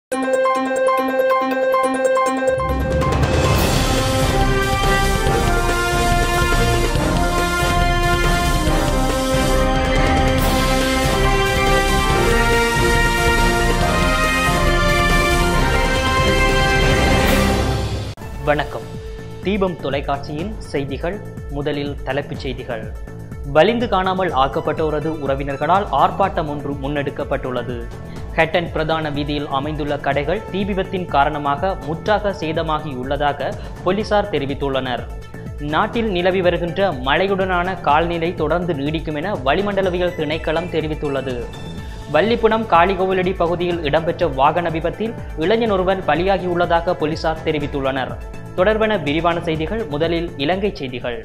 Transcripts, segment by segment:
வணக்கம் தீபம் தொலைக்காட்சியின் செய்திகள் முதலில் தலைப்புச் செய்திகள் வலிந்து காணாமல் ஆக்கப்பட்டோரது உறவினர்களால் ஆர்ப்பாட்டம் ஒன்று முன்னெடுக்கப்பட்டுள்ளது ஹெட்டன் பிரதான வீதியில் அமைந்துள்ள கடைகள் தீ விபத்தின் காரணமாக முற்றாக சேதமாகியுள்ளதாக போலீசார் தெரிவித்துள்ளனர் நாட்டில் நிலவி வருகின்ற மழையுடனான கால்நிலை தொடர்ந்து நீடிக்கும் என வளிமண்டலவியல் திணைக்களம் தெரிவித்துள்ளது வள்ளிப்புணம் காளிகோவிலடி பகுதியில் இடம்பெற்ற வாகன விபத்தில் இளைஞன் ஒருவர் பலியாகியுள்ளதாக போலீசார் தெரிவித்துள்ளனர் தொடர்பான விரிவான செய்திகள் முதலில் இலங்கை செய்திகள்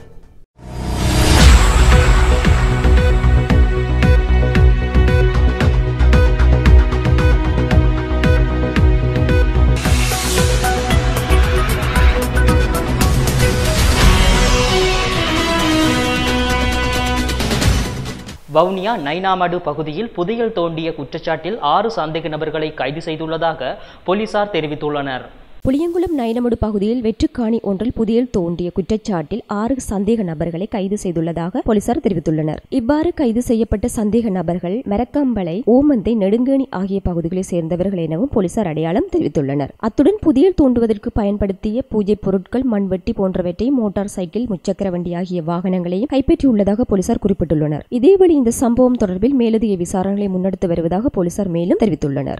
வவுனியா நைனாமடு பகுதியில் புதையல் தோண்டிய குற்றச்சாட்டில் ஆறு சந்தேக நபர்களை கைது செய்துள்ளதாக போலீசார் தெரிவித்துள்ளனர் புளியங்குளம் நயனமுடு பகுதியில் வெற்றுக்காணி ஒன்றில் புதியல் தோண்டிய குற்றச்சாட்டில் ஆறு சந்தேக நபர்களை கைது செய்துள்ளதாக போலீசார் தெரிவித்துள்ளனர் இவ்வாறு கைது செய்யப்பட்ட சந்தேக நபர்கள் மரக்கம்பளை ஓமந்தை நெடுங்கேணி ஆகிய பகுதிகளைச் சேர்ந்தவர்கள் எனவும் போலீசார் அடையாளம் தெரிவித்துள்ளனர் அத்துடன் புதியல் தோண்டுவதற்கு பயன்படுத்திய பூஜை பொருட்கள் மண்வெட்டி போன்றவற்றை மோட்டார் சைக்கிள் முச்சக்கர வண்டி ஆகிய வாகனங்களையும் கைப்பற்றியுள்ளதாக போலீசார் குறிப்பிட்டுள்ளனர் இதேவேளை இந்த சம்பவம் தொடர்பில் மேலதிக விசாரணைகளை முன்னெடுத்து வருவதாக போலீசார் மேலும் தெரிவித்துள்ளனர்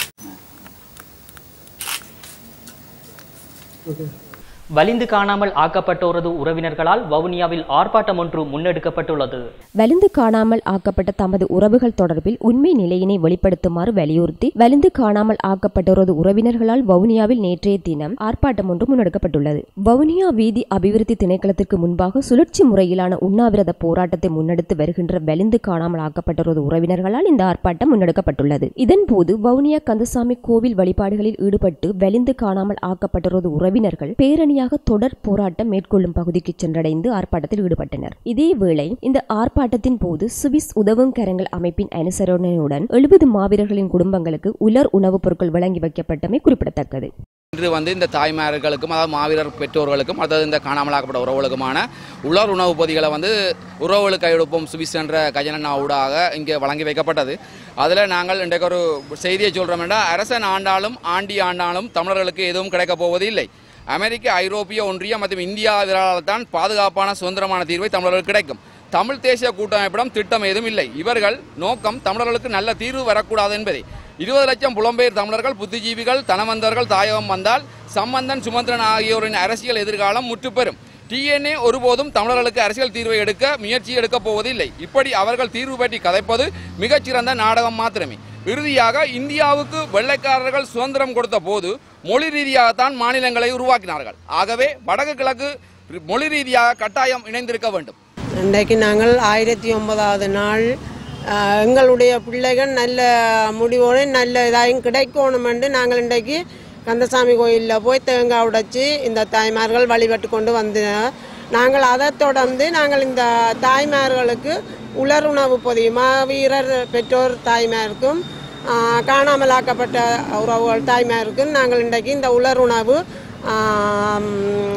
வலிந்து காணாமல் ஆக்கப்பட்டோரது உறவினர்களால் வவுனியாவில் ஆர்ப்பாட்டம் ஒன்று முன்னெடுக்கப்பட்டுள்ளது வலிந்து காணாமல் ஆக்கப்பட்ட தமது உறவுகள் தொடர்பில் உண்மை நிலையினை வெளிப்படுத்துமாறு வலியுறுத்தி வலிந்து காணாமல் ஆக்கப்பட்டோரது உறவினர்களால் வவுனியாவில் நேற்றைய தினம் ஆர்ப்பாட்டம் ஒன்று முன்னெடுக்கப்பட்டுள்ளது வவுனியா வீதி அபிவிருத்தி திணைக்களத்திற்கு முன்பாக சுழற்சி முறையிலான உண்ணாவிரத போராட்டத்தை முன்னெடுத்து வருகின்ற வலிந்து காணாமல் ஆக்கப்பட்டோரது உறவினர்களால் இந்த ஆர்ப்பாட்டம் முன்னெடுக்கப்பட்டுள்ளது இதன்போது வவுனியா கந்தசாமி கோவில் வழிபாடுகளில் ஈடுபட்டு வலிந்து காணாமல் ஆக்கப்பட்டோரது உறவினர்கள் பேரணியாக தொடர் போராட்டம் மேற்கொள்ளும் பகுதிக்கு சென்றடைந்து ஆர்ப்பாட்டத்தில் ஈடுபட்டனர் இதேவேளை இந்த ஆர்ப்பாட்டத்தின் போது சுவிஸ் உதவும் கரங்கள் அமைப்பின் அனுசரணையுடன் எழுபது மாவீரர்களின் குடும்பங்களுக்கு உலர் உணவுப் பொருட்கள் வழங்கி வைக்கப்பட்டமை குறிப்பிடத்தக்கது இன்று வந்து இந்த தாய்மார்களுக்கும் அதாவது மாவீரர் பெற்றோர்களுக்கும் அதாவது இந்த காணாமலாக்கப்பட்ட உறவுகளுக்குமான உலர் உணவு பொதிகளை வந்து உறவுகளுக்கு கையெடுப்போம் சுவிஸ் என்ற கஜனனா ஊடாக இங்கே வழங்கி வைக்கப்பட்டது அதில் நாங்கள் இன்றைக்கு ஒரு செய்தியை சொல்கிறோம் என்றால் அரசன் ஆண்டாலும் ஆண்டி ஆண்டாலும் தமிழர்களுக்கு எதுவும் கிடைக்கப் போவது இல்லை அமெரிக்க ஐரோப்பிய ஒன்றியம் மற்றும் இந்தியாவிலால் தான் பாதுகாப்பான சுதந்திரமான தீர்வை தமிழர்களுக்கு கிடைக்கும் தமிழ் தேசிய கூட்டமைப்பிடம் திட்டம் ஏதும் இல்லை இவர்கள் நோக்கம் தமிழர்களுக்கு நல்ல தீர்வு வரக்கூடாது என்பதே இருபது லட்சம் புலம்பெயர் தமிழர்கள் புத்திஜீவிகள் தனவந்தர்கள் தாயகம் வந்தால் சம்பந்தன் சுமந்திரன் ஆகியோரின் அரசியல் எதிர்காலம் முற்றுப்பெறும் டிஎன்ஏ ஒருபோதும் தமிழர்களுக்கு அரசியல் தீர்வை எடுக்க முயற்சி எடுக்கப் போவதில்லை இப்படி அவர்கள் தீர்வு பற்றி கதைப்பது மிகச்சிறந்த நாடகம் மாத்திரமே இறுதியாக இந்தியாவுக்கு வெள்ளைக்காரர்கள் சுதந்திரம் கொடுத்த போது மொழி ரீதியாகத்தான் மாநிலங்களை உருவாக்கினார்கள் ஆகவே வடக்கு கிழக்கு மொழி ரீதியாக கட்டாயம் இணைந்திருக்க வேண்டும் இன்றைக்கு நாங்கள் ஆயிரத்தி ஒன்பதாவது நாள் ஆஹ், எங்களுடைய பிள்ளைகள் நல்ல முடிவோடு நல்ல இதாயும் கிடைக்கணும் என்று நாங்கள் இன்றைக்கு கந்தசாமி கோயிலில் போய் தேங்காய் உடைச்சி இந்த தாய்மார்கள் வழிபட்டு கொண்டு வந்து நாங்கள் அதை தொடர்ந்து நாங்கள் இந்த தாய்மார்களுக்கு உலருணவு பொதி மாவீரர் பெற்றோர் தாய்மாருக்கும் ஆஹ், காணாமலாக்கப்பட்ட உறவுகள் தாய்மாருக்கும் நாங்கள் இன்றைக்கு இந்த உலருணவு ஆம்,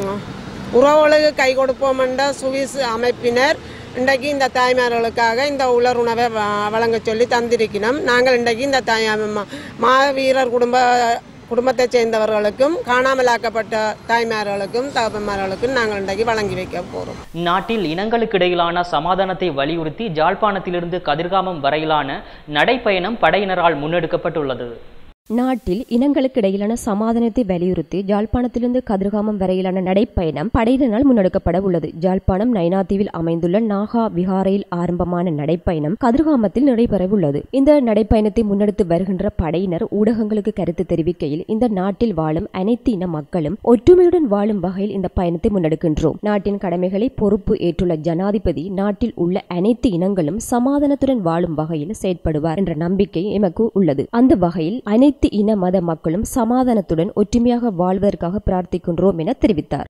உறவுகளுக்கு கை கொடுப்போம் என்ற சுவிஸ் அமைப்பினர் இன்றைக்கு இந்த தாய்மார்களுக்காக இந்த உலருணவை வ- வழங்க சொல்லி தந்திருக்கிறோம் நாங்கள் இன்றைக்கு இந்த தாய் ம- மாவீரர் குடும்ப குடும்பத்தைச் சேர்ந்தவர்களுக்கும் காணாமலாக்கப்பட்ட தாய்மார்களுக்கும் தகப்பன்மார்களுக்கும் நாங்கள் இன்றைக்கு வழங்கி வைக்க போகிறோம் நாட்டில் இனங்களுக்கிடையிலான சமாதானத்தை வலியுறுத்தி ஜாழ்ப்பாணத்திலிருந்து கதிர்காமம் வரையிலான நடைப்பயணம் படையினரால் முன்னெடுக்கப்பட்டுள்ளது நாட்டில் இனங்களுக்கு இடையிலான சமாதானத்தை வலியுறுத்தி ஜாழ்ப்பாணத்திலிருந்து கதிர்காமம் வரையிலான நடைப்பயணம் படையினரால் முன்னெடுக்கப்பட உள்ளது ஜாழ்ப்பாணம் நைனாதீவில் அமைந்துள்ள நாகா விஹாரையில் ஆரம்பமான நடைப்பயணம் கதிர்காமத்தில் நடைபெறவுள்ளது இந்த நடைப்பயணத்தை முன்னெடுத்து வருகின்ற படையினர் ஊடகங்களுக்கு கருத்து தெரிவிக்கையில் இந்த நாட்டில் வாழும் அனைத்து இன மக்களும் ஒற்றுமையுடன் வாழும் வகையில் இந்த பயணத்தை முன்னெடுக்கின்றோம் நாட்டின் கடமைகளை பொறுப்பு ஏற்றுள்ள ஜனாதிபதி நாட்டில் உள்ள அனைத்து இனங்களும் சமாதானத்துடன் வாழும் வகையில் செயற்படுவார் என்ற நம்பிக்கை எமக்கு உள்ளது அந்த வகையில் அனைத்து இன மத மக்களும் சமாதானத்துடன் ஒற்றுமையாக வாழ்வதற்காக பிரார்த்திக்கின்றோம் என தெரிவித்தார்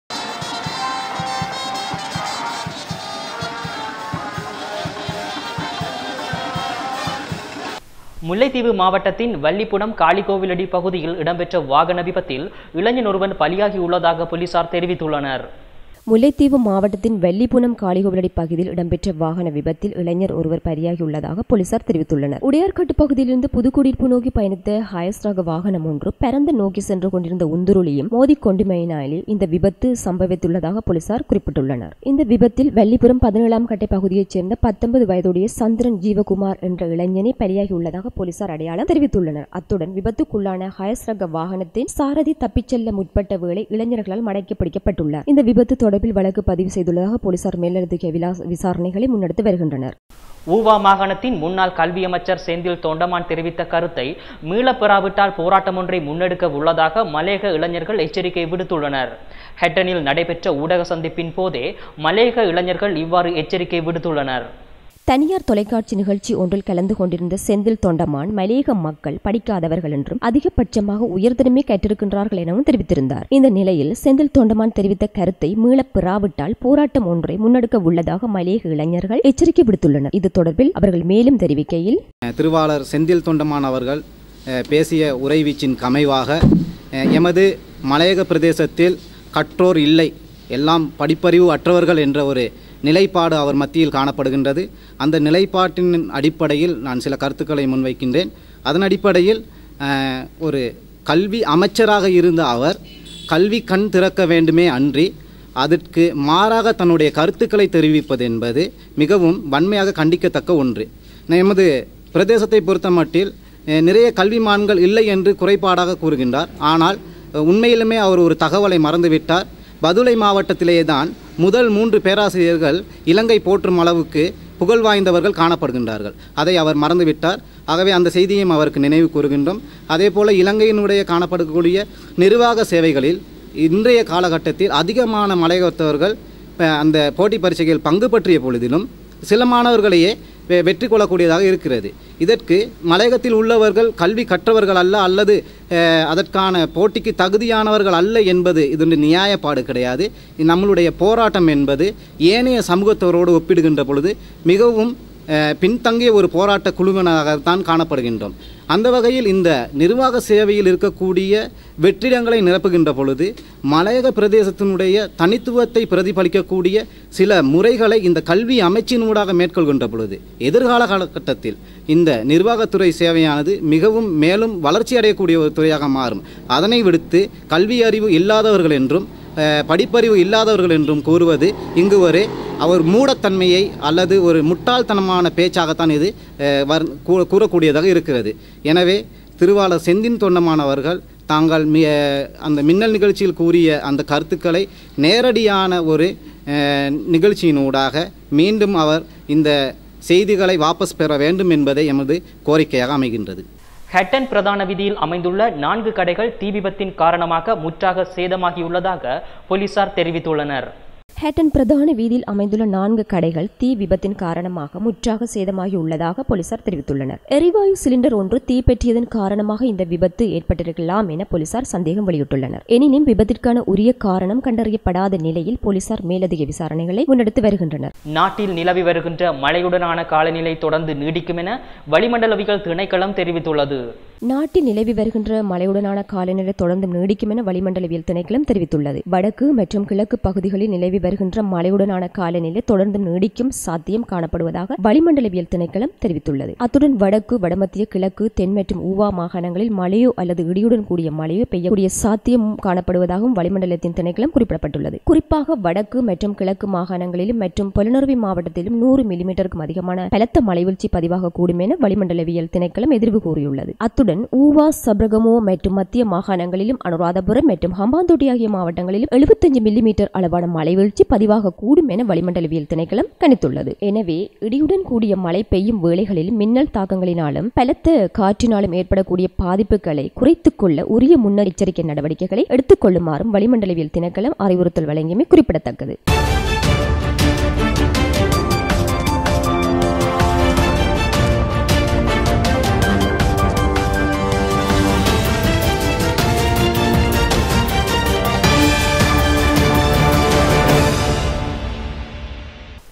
முல்லைத்தீவு மாவட்டத்தின் வள்ளிப்புடம் காளிகோவிலடி பகுதியில் இடம்பெற்ற வாகன விபத்தில் இளைஞன் ஒருவன் பலியாகியுள்ளதாக போலீசார் தெரிவித்துள்ளனர் முல்லைத்தீவு மாவட்டத்தின் வெள்ளிப்புனம் காளிகோவிலடி பகுதியில் இடம்பெற்ற வாகன விபத்தில் இளைஞர் ஒருவர் பலியாகியுள்ளதாக போலீசார் தெரிவித்துள்ளனர் உடையார்கட்டு பகுதியிலிருந்து புதுக்குடியிருப்பு நோக்கி பயணித்த ஹயஸ் ரக வாகனம் ஒன்று பரந்த நோக்கி சென்று கொண்டிருந்த உந்துருளியும் மோதிக்கொண்டுமையினாலே இந்த விபத்து சம்பவித்துள்ளதாக போலீசார் குறிப்பிட்டுள்ளனர் இந்த விபத்தில் வெள்ளிப்புறம் பதினேழாம் கட்டை பகுதியைச் சேர்ந்த பத்தொன்பது வயதுடைய சந்திரன் ஜீவகுமார் என்ற இளைஞனை பலியாகியுள்ளதாக போலீசார் அடையாளம் தெரிவித்துள்ளனர் அத்துடன் விபத்துக்குள்ளான ஹயஸ் ரக வாகனத்தின் சாரதி தப்பிச் செல்ல முற்பட்ட வேளை இளைஞர்களால் மடக்கி பிடிக்கப்பட்டுள்ளார் இந்த விபத்து தொடர்பில் வழக்கு பதிவு செய்துள்ளதாக போலீசார் மேலதிக விலா- விசாரணைகளை முன்னெடுத்து வருகின்றனர் ஊவா மாகாணத்தின் முன்னாள் கல்வி அமைச்சர் செந்தில் தொண்டமான் தெரிவித்த கருத்தை மீளப் பெறாவிட்டால் போராட்டம் ஒன்றை முன்னெடுக்க உள்ளதாக மலேக இளைஞர்கள் எச்சரிக்கை விடுத்துள்ளனர் ஹெட்டனில் நடைபெற்ற ஊடக சந்திப்பின் போதே மலேக இளைஞர்கள் இவ்வாறு எச்சரிக்கை விடுத்துள்ளனர் தனியார் தொலைக்காட்சி நிகழ்ச்சி ஒன்றில் கலந்து கொண்டிருந்த செந்தில் தொண்டமான் மலையக மக்கள் படிக்காதவர்கள் என்றும் அதிகபட்சமாக உயர்தரமே கற்றிருக்கின்றார்கள் எனவும் தெரிவித்திருந்தார் இந்த நிலையில் செந்தில் தொண்டமான் தெரிவித்த கருத்தை மீளப் பெறாவிட்டால் போராட்டம் ஒன்றை முன்னெடுக்க உள்ளதாக மலையக இளைஞர்கள் எச்சரிக்கை விடுத்துள்ளனர் இது தொடர்பில் அவர்கள் மேலும் தெரிவிக்கையில் திருவாளர் செந்தில் தொண்டமான் அவர்கள் அஹ், பேசிய உரைவீச்சின் கமைவாக அஹ், எமது மலையக பிரதேசத்தில் கற்றோர் இல்லை எல்லாம் படிப்பறிவு அற்றவர்கள் என்ற ஒரு நிலைப்பாடு அவர் மத்தியில் காணப்படுகின்றது அந்த நிலைப்பாட்டின் அடிப்படையில் நான் சில கருத்துக்களை முன்வைக்கின்றேன் அதன் அடிப்படையில் அஹ், ஒரு கல்வி அமைச்சராக இருந்த அவர் கல்வி கண் திறக்க வேண்டுமே அன்றி அதற்கு மாறாக தன்னுடைய கருத்துக்களை தெரிவிப்பது என்பது மிகவும் வன்மையாக கண்டிக்கத்தக்க ஒன்று எமது பிரதேசத்தை பொறுத்தமட்டில் அஹ், நிறைய கல்விமான்கள் இல்லை என்று குறைபாடாக கூறுகின்றார் ஆனால் அஹ், உண்மையிலுமே அவர் ஒரு தகவலை மறந்துவிட்டார் பதுளை மாவட்டத்திலேயே தான் முதல் மூன்று பேராசிரியர்கள் இலங்கை போற்றும் அளவுக்கு புகழ் வாய்ந்தவர்கள் காணப்படுகின்றார்கள் அதை அவர் மறந்துவிட்டார் ஆகவே அந்த செய்தியையும் அவருக்கு நினைவு கூறுகின்றோம் அதே போல இலங்கையினுடைய காணப்படக்கூடிய நிர்வாக சேவைகளில் இன்றைய காலகட்டத்தில் அதிகமான மலையகத்தவர்கள் அஹ், அந்த போட்டி பரீட்சைகளில் பங்கு பற்றிய பொழுதிலும் சில மாணவர்களையே வெ- வெற்றி கொள்ளக்கூடியதாக இருக்கிறது இதற்கு மலையகத்தில் உள்ளவர்கள் கல்வி கற்றவர்கள் அல்ல அல்லது அஹ், அதற்கான போட்டிக்கு தகுதியானவர்கள் அல்ல என்பது இதனுடைய நியாயப்பாடு கிடையாது நம்மளுடைய போராட்டம் என்பது ஏனைய சமூகத்தவரோடு ஒப்பிடுகின்ற பொழுது மிகவும் அஹ், பின்தங்கிய ஒரு போராட்ட குழுவினராகத்தான் காணப்படுகின்றோம் அந்த வகையில் இந்த நிர்வாக சேவையில் இருக்கக்கூடிய வெற்றிடங்களை நிரப்புகின்ற பொழுது மலையக பிரதேசத்தினுடைய தனித்துவத்தை பிரதிபலிக்கக்கூடிய சில முறைகளை இந்த கல்வி அமைச்சினூடாக மேற்கொள்கின்ற பொழுது எதிர்கால காலகட்டத்தில் இந்த நிர்வாகத்துறை சேவையானது மிகவும் மேலும் வளர்ச்சி அடையக்கூடிய ஒரு துறையாக மாறும் அதனை விடுத்து கல்வி அறிவு இல்லாதவர்கள் என்றும் அஹ், படிப்பறிவு இல்லாதவர்கள் என்றும் கூறுவது இங்கு ஒரு அவர் மூடத்தன்மையை அல்லது ஒரு முட்டாள்தனமான பேச்சாகத்தான் இது அஹ், வர்- கூ- கூறக்கூடியதாக இருக்கிறது எனவே திருவாளர் செந்தின் தொண்டமான் அவர்கள் தாங்கள் மி அஹ், அந்த மின்னல் நிகழ்ச்சியில் கூறிய அந்த கருத்துக்களை நேரடியான ஒரு அஹ், நிகழ்ச்சியினூடாக மீண்டும் அவர் இந்த செய்திகளை வாபஸ் பெற வேண்டும் என்பதே எமது கோரிக்கையாக அமைகின்றது ஹட்டன் பிரதான வீதியில் அமைந்துள்ள நான்கு கடைகள் தீ விபத்தின் காரணமாக முற்றாக சேதமாகியுள்ளதாக போலீசார் தெரிவித்துள்ளனர் ஹேட்டன் பிரதான வீதியில் அமைந்துள்ள நான்கு கடைகள் தீ விபத்தின் காரணமாக முற்றாக சேதமாகி உள்ளதாக போலீசார் தெரிவித்துள்ளனர் எரிவாயு சிலிண்டர் ஒன்று தீப்பற்றியதன் காரணமாக இந்த விபத்து ஏற்பட்டிருக்கலாம் என போலீசார் சந்தேகம் வெளியிட்டுள்ளனர் எனினும் விபத்திற்கான உரிய காரணம் கண்டறியப்படாத நிலையில் போலீசார் மேலதிக விசாரணைகளை முன்னெடுத்து வருகின்றனர் நாட்டில் நிலவி வருகின்ற மழையுடனான காலநிலை தொடர்ந்து நீடிக்கும் என வளிமண்டலவியல் திணைக்களம் தெரிவித்துள்ளது நாட்டில் நிலவி வருகின்ற மழையுடனான காலநிலை தொடர்ந்து நீடிக்கும் என வளிமண்டலவியல் திணைக்களம் தெரிவித்துள்ளது வடக்கு மற்றும் கிழக்கு பகுதிகளில் நிலவி வருகின்ற மழையுடனான காலநிலை தொடர்ந்து நீடிக்கும் சாத்தியம் காணப்படுவதாக வளிமண்டலவியல் திணைக்களம் தெரிவித்துள்ளது அத்துடன் வடக்கு வடமத்திய கிழக்கு தென் மற்றும் ஊவா மாகாணங்களில் மழையோ அல்லது இடியுடன் கூடிய மழையோ பெய்யக்கூடிய சாத்தியம் காணப்படுவதாகவும் வளிமண்டலத்தின் திணைக்களம் குறிப்பிடப்பட்டுள்ளது குறிப்பாக வடக்கு மற்றும் கிழக்கு மாகாணங்களிலும் மற்றும் பொலனறுவி மாவட்டத்திலும் நூறு மில்லிமீட்டருக்கும் அதிகமான பலத்த மழைவீழ்ச்சி பதிவாகக்கூடும் என வளிமண்டலவியல் திணைக்களம் எதிர்வு கூறியுள்ளது அத்துடன் ஊவா சப்ரகமோ மற்றும் மத்திய மாகாணங்களிலும் அனுராதபுரம் மற்றும் ஹம்பாந்தோட்டை ஆகிய மாவட்டங்களிலும் 75 மில்லிமீட்டர் அளவான மழைவீழ்ச்சி பதிவாகக்கூடும் என வளிமண்டலவியல் திணைக்களம் கணித்துள்ளது எனவே இடியுடன் கூடிய மழை பெய்யும் வேளைகளில் மின்னல் தாக்கங்களினாலும் பலத்த காற்றினாலும் ஏற்படக்கூடிய பாதிப்புகளை குறைத்துக் கொள்ள உரிய முன்னெச்சரிக்கை நடவடிக்கைகளை எடுத்துக் கொள்ளுமாறும் வளிமண்டலவியல் திணைக்களம் அறிவுறுத்தல் வழங்கியமை குறிப்பிடத்தக்கது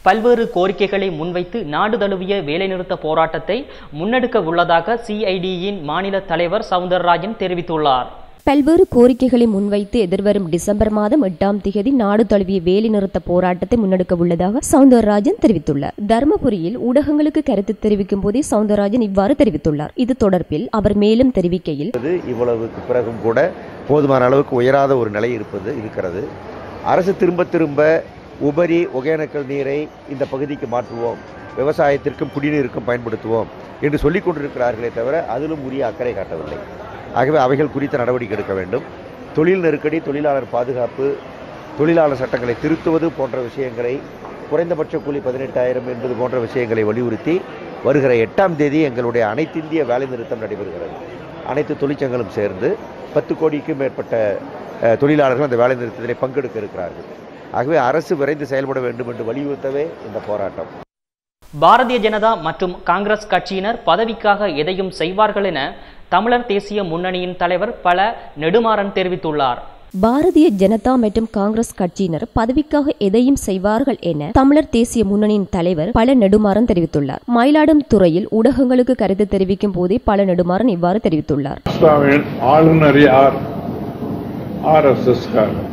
பல்வேறு கோரிக்கைகளை முன்வைத்து நாடு தழுவிய வேலைநிறுத்த போராட்டத்தை முன்னெடுக்க உள்ளதாக சிஐடியின் மாநில தலைவர் சவுந்தரராஜன் தெரிவித்துள்ளார் பல்வேறு கோரிக்கைகளை முன்வைத்து எதிர்வரும் டிசம்பர் மாதம் எட்டாம் திகதி நாடு தழுவிய வேலைநிறுத்த போராட்டத்தை முன்னெடுக்க உள்ளதாக சவுந்தரராஜன் தெரிவித்துள்ளார் தருமபுரியில் ஊடகங்களுக்கு கருத்து தெரிவிக்கும் போதே சவுந்தரராஜன் இவ்வாறு தெரிவித்துள்ளார் இது தொடர்பில் அவர் மேலும் தெரிவிக்கையில் இருப்பது இவ்வளவுக்கு பிறகும் கூட போதுமான அளவுக்கு உயராத ஒரு நிலை இருப்பது இருக்கிறது அரசு திரும்ப திரும்ப உபரி ஒகேனக்கல் நீரை இந்த பகுதிக்கு மாற்றுவோம் விவசாயத்திற்கும் குடிநீருக்கும் பயன்படுத்துவோம் என்று சொல்லிக் கொண்டிருக்கிறார்களே தவிர அதிலும் உரிய அக்கறை காட்டவில்லை ஆகவே அவைகள் குறித்த நடவடிக்கை எடுக்க வேண்டும் தொழில் நெருக்கடி தொழிலாளர் பாதுகாப்பு தொழிலாளர் சட்டங்களை திருத்துவது போன்ற விஷயங்களை குறைந்தபட்ச கூலி பதினெட்டாயிரம் என்பது போன்ற விஷயங்களை வலியுறுத்தி வருகிற எட்டாம் தேதி எங்களுடைய அனைத்திந்திய வேலைநிறுத்தம் நடைபெறுகிறது அனைத்து தொழிற்சங்களும் சேர்ந்து பத்து கோடிக்கும் மேற்பட்ட அஹ், தொழிலாளர்கள் அந்த வேலைநிறுத்தத்திலே பங்கெடுக்க இருக்கிறார்கள் ஆகவே அரசு விரைந்து செயல்பட வேண்டும் என்று வலியுறுத்தவே இந்த போராட்டம் பாரதிய ஜனதா மற்றும் காங்கிரஸ் கட்சியினர் பதவிக்காக எதையும் செய்வார்கள் என தமிழர் தேசிய முன்னணியின் தலைவர் பல நெடுமாறன் தெரிவித்துள்ளார் பாரதிய ஜனதா மற்றும் காங்கிரஸ் கட்சியினர் பதவிக்காக எதையும் செய்வார்கள் என தமிழர் தேசிய முன்னணியின் தலைவர் பல நெடுமாறன் தெரிவித்துள்ளார் மயிலாடுதுறையில் ஊடகங்களுக்கு கருத்து தெரிவிக்கும் போதே பல நெடுமாறன் இவ்வாறு தெரிவித்துள்ளார் மகாராஷ்டிராவின் ஆளுநர் யார் ஆர்எஸ்எஸ்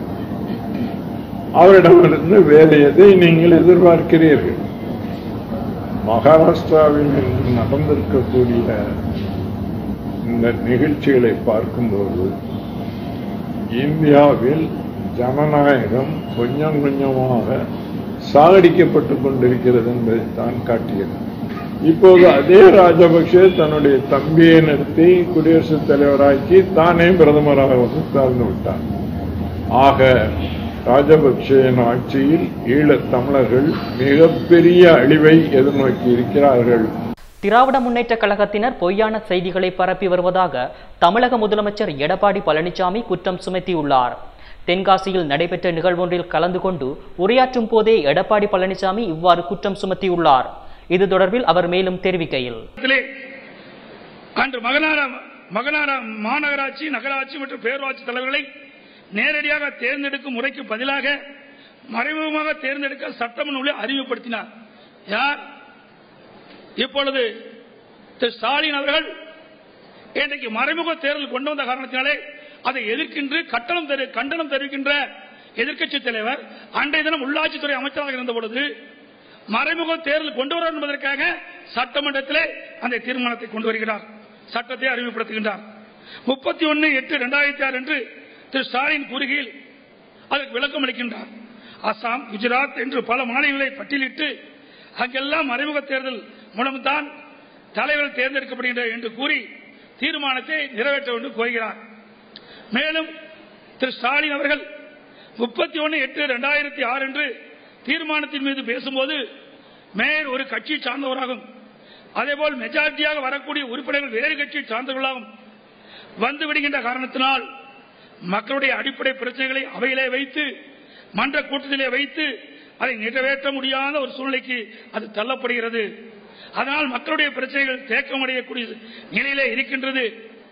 அவரிடமிருந்து வேறு எதை நீங்கள் எதிர்பார்க்கிறீர்கள் மகாராஷ்டிராவில் இன்று நடந்திருக்கக்கூடிய இந்த நிகழ்ச்சிகளை பார்க்கும்போது இந்தியாவில் ஜனநாயகம் கொஞ்சம் கொஞ்சமாக சாகடிக்கப்பட்டு கொண்டிருக்கிறது என்பதை தான் காட்டியது இப்போது அதே ராஜபக்சே தன்னுடைய தம்பியை நிறுத்தி குடியரசுத் தலைவராக்கி தானே பிரதமராக வந்து தாழ்ந்து விட்டார் ஆக ராஜபக்சேயின் ஆட்சியில் ஈழத் தமிழர்கள் மிகப்பெரிய அழிவை எதிர்நோக்கி இருக்கிறார்கள் திராவிட முன்னேற்ற கழகத்தினர் பொய்யான செய்திகளை பரப்பி வருவதாக தமிழக முதலமைச்சர் எடப்பாடி பழனிசாமி குற்றம் சுமத்தியுள்ளார் தென்காசியில் நடைபெற்ற நிகழ்வொன்றில் கலந்து கொண்டு உரையாற்றும் போதே எடப்பாடி பழனிசாமி இவ்வாறு குற்றம் சுமத்தியுள்ளார் இது தொடர்பில் அவர் மேலும் தெரிவிக்கையில் இடத்திலே அன்று மகனார மகனார மாநகராட்சி நகராட்சி மற்றும் பேரூராட்சி தலைவர்களை நேரடியாக தேர்ந்தெடுக்கும் முறைக்கு பதிலாக மறைமுகமாக தேர்ந்தெடுக்க சட்டமன்ற நூலை அறிமுகப்படுத்தினார் யார் இப்பொழுது திரு ஸ்டாலின் அவர்கள் இன்றைக்கு மறைமுக தேர்தல் கொண்டு வந்த காரணத்தினாலே அதை எதிர்க்கின்ற கட்டணம் தெரி கண்டனம் தெரிவிக்கின்ற எதிர்க்கட்சி தலைவர் அன்றைய தினம் உள்ளாட்சித்துறை அமைச்சராக இருந்த பொழுது மறைமுக தேர்தல் கொண்டு வர என்பதற்காக சட்டமன்றத்திலே அந்த தீர்மானத்தை கொண்டு வருகிறார் சட்டத்தை அறிமுகப்படுத்துகின்றார் முப்பத்தி ஒன்னு எட்டு இரண்டாயிரத்தி ஆறு என்று திரு ஸ்டாலின் கூறுகையில் அதற்கு விளக்கம் அளிக்கின்றார் அசாம் குஜராத் என்று பல மாநிலங்களை பட்டியலிட்டு அங்கெல்லாம் மறைமுக தேர்தல் மூலம்தான் தலைவர் தேர்ந்தெடுக்கப்படுகின்ற என்று கூறி தீர்மானத்தை நிறைவேற்ற வேண்டும் கோருகிறார் மேலும் திரு ஸ்டாலின் அவர்கள் முப்பத்தி ஒன்னு எட்டு இரண்டாயிரத்தி ஆறு என்று தீர்மானத்தின் மீது பேசும்போது மேயர் ஒரு கட்சி சார்ந்தவராகும் அதேபோல் மெஜாரிட்டியாக வரக்கூடிய உறுப்பினர்கள் வேறு கட்சி சார்ந்தவர்களாகும் வந்து விடுகின்ற காரணத்தினால் மக்களுடைய அடிப்படை பிரச்சனைகளை அவையிலே வைத்து மன்ற கூட்டத்திலே வைத்து அதை நிறைவேற்ற முடியாத ஒரு சூழ்நிலைக்கு அது தள்ளப்படுகிறது அதனால் மக்களுடைய பிரச்சனைகள் தேக்கமடையக்கூடிய நிலையிலே இருக்கின்றது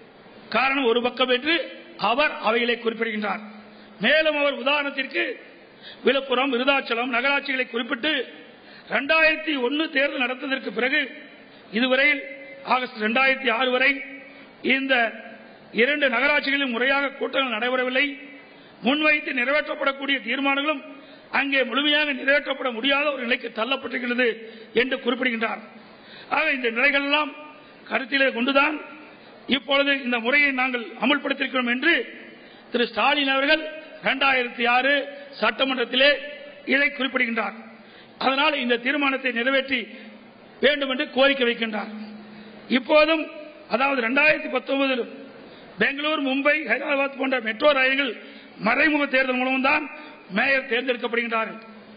காரணம் ஒரு பக்கம் என்று அவர் அவைகளை குறிப்பிடுகின்றார் மேலும் அவர் உதாரணத்திற்கு விழுப்புரம் விருதாச்சலம் நகராட்சிகளை குறிப்பிட்டு இரண்டாயிரத்தி ஒன்னு தேர்தல் நடத்ததற்கு பிறகு இதுவரையில் ஆகஸ்ட் இரண்டாயிரத்தி ஆறு வரை இந்த இரண்டு நகராட்சிகளிலும் முறையாக கூட்டங்கள் நடைபெறவில்லை முன்வைத்து நிறைவேற்றப்படக்கூடிய தீர்மானங்களும் அங்கே முழுமையாக நிறைவேற்றப்பட முடியாத ஒரு நிலைக்கு தள்ளப்பட்டிருக்கிறது என்று குறிப்பிடுகின்றார் ஆக இந்த நிலைகள் எல்லாம் கருத்திலே கொண்டுதான் இப்பொழுது இந்த முறையை நாங்கள் அமல்படுத்தியிருக்கிறோம் என்று திரு ஸ்டாலின் அவர்கள் இரண்டாயிரத்தி ஆறு சட்டமன்றத்திலே இதை குறிப்பிடுகின்றார் அதனால் இந்த தீர்மானத்தை நிறைவேற்றி வேண்டும் என்று கோரிக்கை வைக்கின்றார் இப்போதும் அதாவது இரண்டாயிரத்தி பத்தொன்பதிலும் பெங்களூர் மும்பை ஹைதராபாத் போன்ற மெட்ரோ ரயில்கள் மறைமுக தேர்தல் மூலம்தான் மேயர் தேர்ந்தெடுக்கப்படுகின்றார்கள்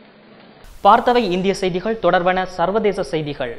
பார்த்தவை இந்திய செய்திகள் தொடர்பான சர்வதேச செய்திகள்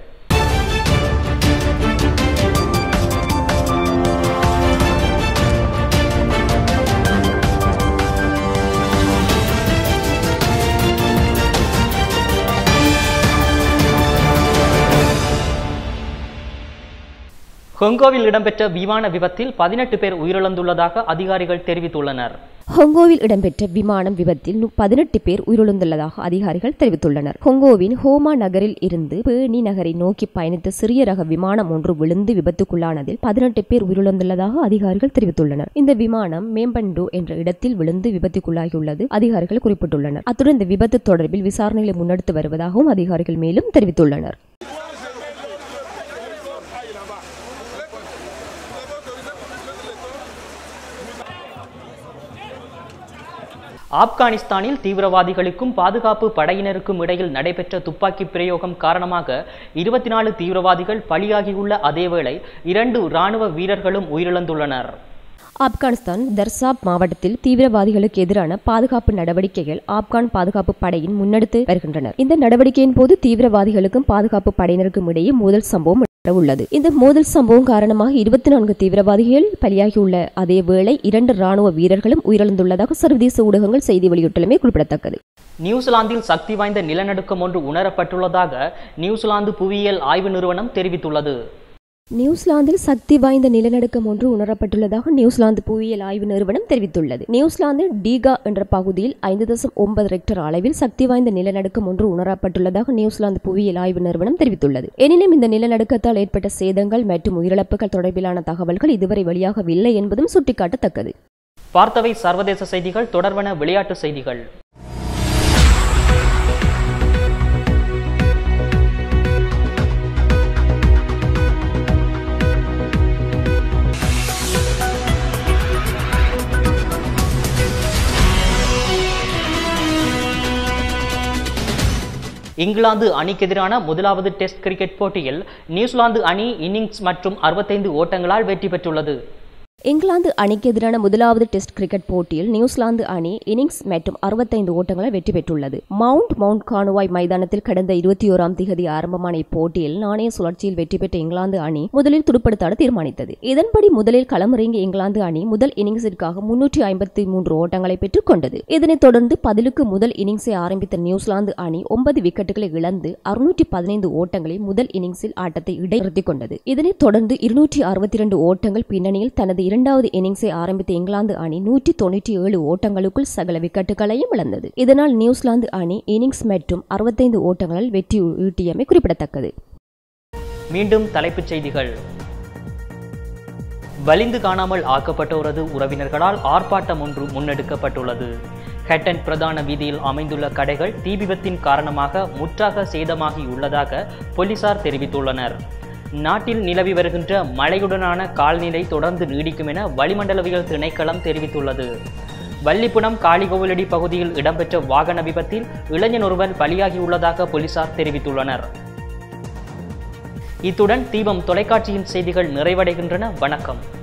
ஹொங்கோவில் இடம்பெற்ற விமான விபத்தில் பதினெட்டு பேர் உயிரிழந்துள்ளதாக அதிகாரிகள் தெரிவித்துள்ளனர் ஹொங்கோவில் இடம்பெற்ற விமானம் விபத்தில் பதினெட்டு பேர் உயிரிழந்துள்ளதாக அதிகாரிகள் தெரிவித்துள்ளனர் ஹொங்கோவின் ஹோமா நகரில் இருந்து பேணி நகரை நோக்கி பயணித்த சிறிய ரக விமானம் ஒன்று விழுந்து விபத்துக்குள்ளானதில் பதினெட்டு பேர் உயிரிழந்துள்ளதாக அதிகாரிகள் தெரிவித்துள்ளனர் இந்த விமானம் மேம்பண்டு என்ற இடத்தில் விழுந்து விபத்துக்குள்ளாகியுள்ளது அதிகாரிகள் குறிப்பிட்டுள்ளனர் அத்துடன் இந்த விபத்து தொடர்பில் விசாரணைகளை முன்னெடுத்து வருவதாகவும் அதிகாரிகள் மேலும் தெரிவித்துள்ளனர் ஆப்கானிஸ்தானில் தீவிரவாதிகளுக்கும் பாதுகாப்பு படையினருக்கும் இடையில் நடைபெற்ற துப்பாக்கி பிரயோகம் காரணமாக இருபத்தி நாலு தீவிரவாதிகள் பலியாகியுள்ள அதேவேளை இரண்டு இராணுவ வீரர்களும் உயிரிழந்துள்ளனர் ஆப்கானிஸ்தான் தர்சாப் மாவட்டத்தில் தீவிரவாதிகளுக்கு எதிரான பாதுகாப்பு நடவடிக்கைகள் ஆப்கான் பாதுகாப்பு படையின் முன்னெடுத்து வருகின்றனர் இந்த நடவடிக்கையின் போது தீவிரவாதிகளுக்கும் பாதுகாப்பு படையினருக்கும் இடையே மோதல் சம்பவம் உள்ளது இந்த மோதல் சம்பவம் காரணமாக இருபத்தி நான்கு தீவிரவாதிகள் பலியாகியுள்ள அதே வேளை இரண்டு ராணுவ வீரர்களும் உயிரிழந்துள்ளதாக சர்வதேச ஊடகங்கள் செய்தி வெளியிட்டுள்ளமை குறிப்பிடத்தக்கது நியூசிலாந்தில் சக்தி வாய்ந்த நிலநடுக்கம் ஒன்று உணரப்பட்டுள்ளதாக நியூசிலாந்து புவியியல் ஆய்வு நிறுவனம் தெரிவித்துள்ளது நியூசிலாந்தில் சக்தி வாய்ந்த நிலநடுக்கம் ஒன்று உணரப்பட்டுள்ளதாக நியூசிலாந்து புவியியல் ஆய்வு நிறுவனம் தெரிவித்துள்ளது நியூசிலாந்தின் டீகா என்ற பகுதியில் ஐந்து தசம் ஒன்பது ரெக்டர் அளவில் சக்தி வாய்ந்த நிலநடுக்கம் ஒன்று உணரப்பட்டுள்ளதாக நியூசிலாந்து புவியியல் ஆய்வு நிறுவனம் தெரிவித்துள்ளது எனினும் இந்த நிலநடுக்கத்தால் ஏற்பட்ட சேதங்கள் மற்றும் உயிரிழப்புகள் தொடர்பிலான தகவல்கள் இதுவரை வெளியாகவில்லை என்பதும் சுட்டிக்காட்டத்தக்கது பார்த்தவை சர்வதேச செய்திகள் தொடர்பான விளையாட்டு செய்திகள் இங்கிலாந்து அணிக்கு எதிரான முதலாவது டெஸ்ட் கிரிக்கெட் போட்டியில் நியூசிலாந்து அணி இன்னிங்ஸ் மற்றும் அறுபத்தைந்து ஓட்டங்களால் வெற்றி பெற்றுள்ளது இங்கிலாந்து அணிக்கு எதிரான முதலாவது டெஸ்ட் கிரிக்கெட் போட்டியில் நியூசிலாந்து அணி இன்னிங்ஸ் மற்றும் அறுபத்தைந்து ஓட்டங்களை வெற்றி பெற்றுள்ளது மவுண்ட் மவுண்ட் கானுவாய் மைதானத்தில் கடந்த இருபத்தி ஓராம் திகதி ஆரம்பமான இப்போட்டியில் நாணய சுழற்சியில் வெற்றி பெற்ற இங்கிலாந்து அணி முதலில் துடுப்படுத்தாட தீர்மானித்தது இதன்படி முதலில் களமிறங்கிய இங்கிலாந்து அணி முதல் இன்னிங்ஸிற்காக முன்னூற்றி ஐம்பத்தி மூன்று ஓட்டங்களை பெற்றுக் கொண்டது இதனைத் தொடர்ந்து பதிலுக்கு முதல் இன்னிங்ஸை ஆரம்பித்த நியூசிலாந்து அணி ஒன்பது விக்கெட்டுகளை இழந்து அறுநூற்றி பதினைந்து ஓட்டங்களை முதல் இன்னிங்ஸில் ஆட்டத்தை இடைநிறுத்திக் கொண்டது இதனைத் தொடர்ந்து இருநூற்றி அறுபத்தி இரண்டு ஓட்டங்கள் பின்னணியில் தனது இரண்டாவது இன்னிங்ஸை ஆரம்பித்த இங்கிலாந்து அணி நூற்றி தொண்ணூற்றி ஏழு ஓட்டங்களுக்குள் சகல விக்கெட்டுகளையும் இழந்தது இதனால் நியூசிலாந்து அணி இன்னிங்ஸ் மற்றும் அறுபத்தைந்து ஓட்டங்களில் வெற்றி ஈட்டியமை குறிப்பிடத்தக்கது மீண்டும் தலைப்புச் செய்திகள் வலிந்து காணாமல் ஆக்கப்பட்டோரது உறவினர்களால் ஆர்ப்பாட்டம் ஒன்று முன்னெடுக்கப்பட்டுள்ளது ஹெட்டன் பிரதான வீதியில் அமைந்துள்ள கடைகள் தீ விபத்தின் காரணமாக முற்றாக சேதமாகியுள்ளதாக போலீசார் தெரிவித்துள்ளனர் நாட்டில் நிலவி வருகின்ற மழையுடனான கால்நிலை தொடர்ந்து நீடிக்கும் என வளிமண்டலவியல் திணைக்களம் தெரிவித்துள்ளது வள்ளிப்புணம் காளிகோவிலடி பகுதியில் இடம்பெற்ற வாகன விபத்தில் இளைஞன் ஒருவர் பலியாகியுள்ளதாக போலீசார் தெரிவித்துள்ளனர் இத்துடன் தீபம் தொலைக்காட்சியின் செய்திகள் நிறைவடைகின்றன வணக்கம்